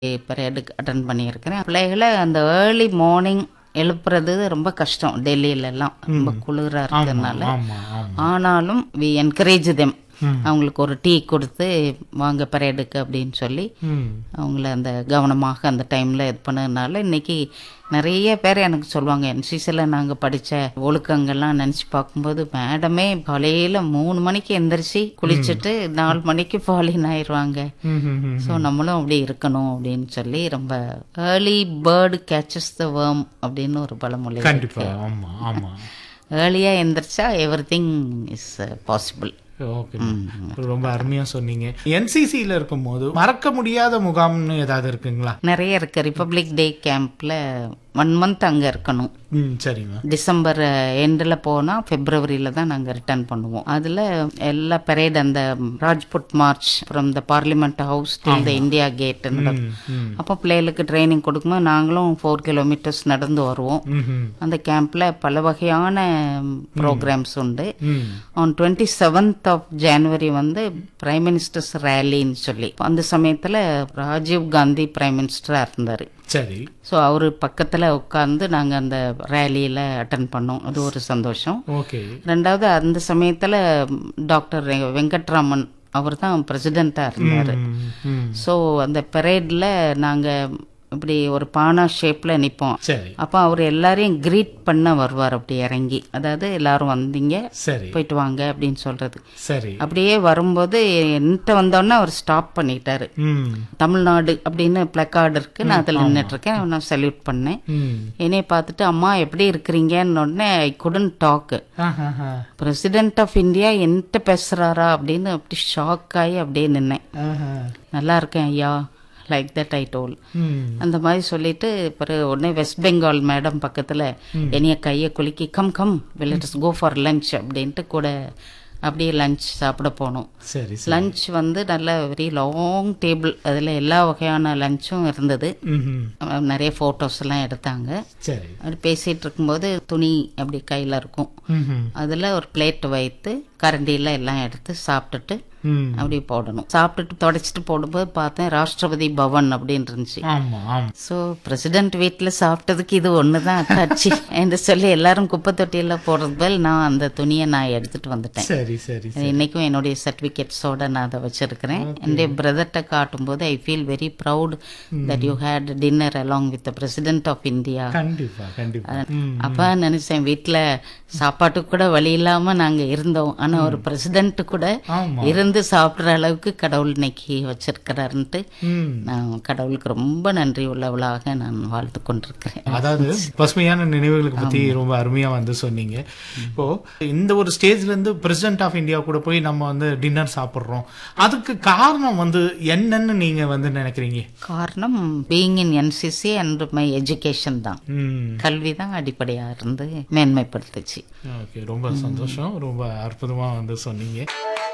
பரேடுக்கு attend பண்ணியிருக்கிறேன் பிள்ளைகளை அந்த ஏர்லி மார்னிங் எழுப்புறது ரொம்ப கஷ்டம் டெல்லியில எல்லாம் ரொம்ப குளிரா இருக்கிறதுனால ஆமா ஆமா ஆனாலும் வி என்கரேஜ் தெம் அவங்களுக்கு ஒரு டீ கொடுத்து வாங்க பரேடுக்கு அப்படின்னு சொல்லி ம் அவங்கள அந்த கவனமாக அந்த டைம்ல இது பண்ணதுனால இன்னைக்கு நிறைய பேர் எனக்கு சொல்லுவாங்க என்சிசியில் நாங்கள் படித்த ஒழுக்கங்கள்லாம் நினச்சி பார்க்கும்போது மேடமே காலையில் மூணு மணிக்கு எந்திரிச்சு குளிச்சுட்டு நாலு மணிக்கு ஃபாலின் ஆயிடுவாங்க ம், ம், ம். ஸோ நம்மளும் அப்படி இருக்கணும் அப்படின்னு சொல்லி ரொம்ப early bird catches the worm அப்படின்னு ஒரு பழமொழி கண்டிப்பா ஆமா ஆமா ஏர்லியாக எந்திரிச்சா everything is possible okay ரொம்ப அருமையா சொன்னீங்க என்சிசியில இருக்கும்போது மறக்க முடியாத முகாம்னு ஏதாவது இருக்குங்களா நிறைய இருக்கு ரிப்பப்ளிக் டே கேம்ப்ல ஒன் மந்த் அங்கே இருக்கணும் ம் சரிங்க டிசம்பர் எண்டில் போனால் ஃபெப்ரவரியில் தான் நாங்கள் ரிட்டர்ன் பண்ணுவோம் அதில் எல்லா பரேட் அந்த Rajput march from the Parliament House till the India Gate நடக்கும் ம் அப்போ பிள்ளைகளுக்கு ட்ரைனிங் கொடுக்கும்போது நாங்களும் ஃபோர் கிலோமீட்டர்ஸ் நடந்து வருவோம் ம் ம் அந்த கேம்ப்ல பல வகையான ப்ரோக்ராம்ஸ் உண்டு ம் on twenty seventh of January வந்து பிரைம் மினிஸ்டர்ஸ் ரேலின்னு சொல்லி அந்த சமயத்தில் ராஜீவ் காந்தி பிரைம் மினிஸ்டராக இருந்தார் சரி ஸோ அவர் பக்கத்தில் உட்காந்து நாங்கள் அந்த ரேலியில் அட்டன் பண்ணோம் அது ஒரு சந்தோஷம் ஓகே ரெண்டாவது அந்த சமயத்தில் டாக்டர் வெங்கட்ராமன் அவர் தான் பிரசிடெண்ட்டாக இருந்தார் ம் ம் ஸோ அந்த பெரேடில் நாங்கள் இப்படி ஒரு பானா ஷேப்பில் நிற்போம் சரி அப்போ அவர் எல்லாரையும் கிரீட் பண்ண வருவார் அப்படி இறங்கி அதாவது எல்லாரும் வந்தீங்க சரி போயிட்டு வாங்க அப்படின்னு சொல்றது சரி அப்படியே வரும்போது என்கிட்ட வந்தோடனே அவர் ஸ்டாப் பண்ணிட்டாரு ம் தமிழ்நாடு அப்படின்னு பிளக்கார்டு இருக்கு நான் அதில் நின்றுட்டு இருக்கேன் நான் சல்யூட் பண்ணேன் ம் என்னைய பார்த்துட்டு அம்மா எப்படி இருக்கிறீங்கன்னு உடனே ஐ குடன் டாக் ஆஹாஹா. பிரசிடென்ட் ஆஃப் இந்தியா என்கிட்ட பேசுறாரா அப்படின்னு அப்படி ஷாக் ஆகி அப்படியே நின்னேன் ஆஹா. நல்லா இருக்கேன் ஐயா லைக் தட் ஐ டோல் ம் அந்த மாதிரி சொல்லிட்டு பிறகு உடனே வெஸ்ட் பெங்கால் மேடம் பக்கத்துல என்னைய கையை குலுக்கி come come let's go for lunch அப்படின்ட்டு கூட அப்படியே லஞ்ச் சாப்பிட போனோம் சரி சரி லஞ்ச் வந்து நல்ல வெரி லாங் டேபிள் அதில் எல்லா வகையான லஞ்சும் இருந்தது ம்ஹும். அஹ் நிறைய ஃபோட்டோஸ் எல்லாம் எடுத்தாங்க சரி அப்படி பேசிட்டு இருக்கும்போது துணி அப்படி கையில் இருக்கும் ம்ஹும். அதில் ஒரு பிளேட் வைத்து கரண்டியில் எல்லாம் எடுத்து சாப்பிட்டுட்டு ம் அப்படி போடணும் சாப்பிட்டுட்டு தொடச்சிட்டு போடும்போது பார்த்தேன் ராஷ்டிரபதி பவன் அப்படின்னு இருந்துச்சு ஆமா ஆமா ஸோ பிரசிடென்ட் வீட்டில் சாப்பிட்டதுக்கு இது ஒன்று தான் அட்டாச்சு என்று சொல்லி எல்லாரும் குப்பை தொட்டியில் போடுறது பதில் நான் அந்த துணியை நான் எடுத்துட்டு வந்துட்டேன் சரி சரி அது இன்னைக்கும் என்னுடைய சர்டிஃபிகேட்ஸோட நான் அதை வச்சிருக்கிறேன் என்னுடைய பிரதர்கிட்ட காட்டும்போது I feel very proud that you had dinner along with the president of India கண்டிப்பா கண்டிப்பா ம் அப்ப நினைச்சேன் வீட்டுல சாப்பாட்டுக்கு கூட வழி இல்லாம நாங்க இருந்தோம் ஆனா ஒரு பிரசிடென்ட் கூட ஆமா இருந்து சாப்பிடுற அளவுக்கு கடவுள் இன்னைக்கு வச்சிருக்கிறாருன்ட்டு ம் நான் கடவுளுக்கு ரொம்ப நன்றி உள்ளவளாக நான் வாழ்த்து கொண்டிருக்கிறேன் அதாவது பசுமையான நினைவுகளுக்கு பத்தி ரொம்ப அருமையா வந்து சொன்னீங்க இப்போ இந்த ஒரு ஸ்டேஜ்ல இருந்து பிரசிடென்ட் ஆஃப் இந்தியா கூட போய் நம்ம வந்து டின்னர் சாப்பிடுறோம் அதுக்கு காரணம் வந்து என்னன்னு நீங்க வந்து நினைக்கிறீங்க காரணம் being in NCC and my education தான் ம் கல்வி தான் அடிப்படையா இருந்து மேன்மைப்படுத்துச்சு ஓகே ரொம்ப சந்தோஷம் ரொம்ப அற்புதமா வந்து சொன்னீங்க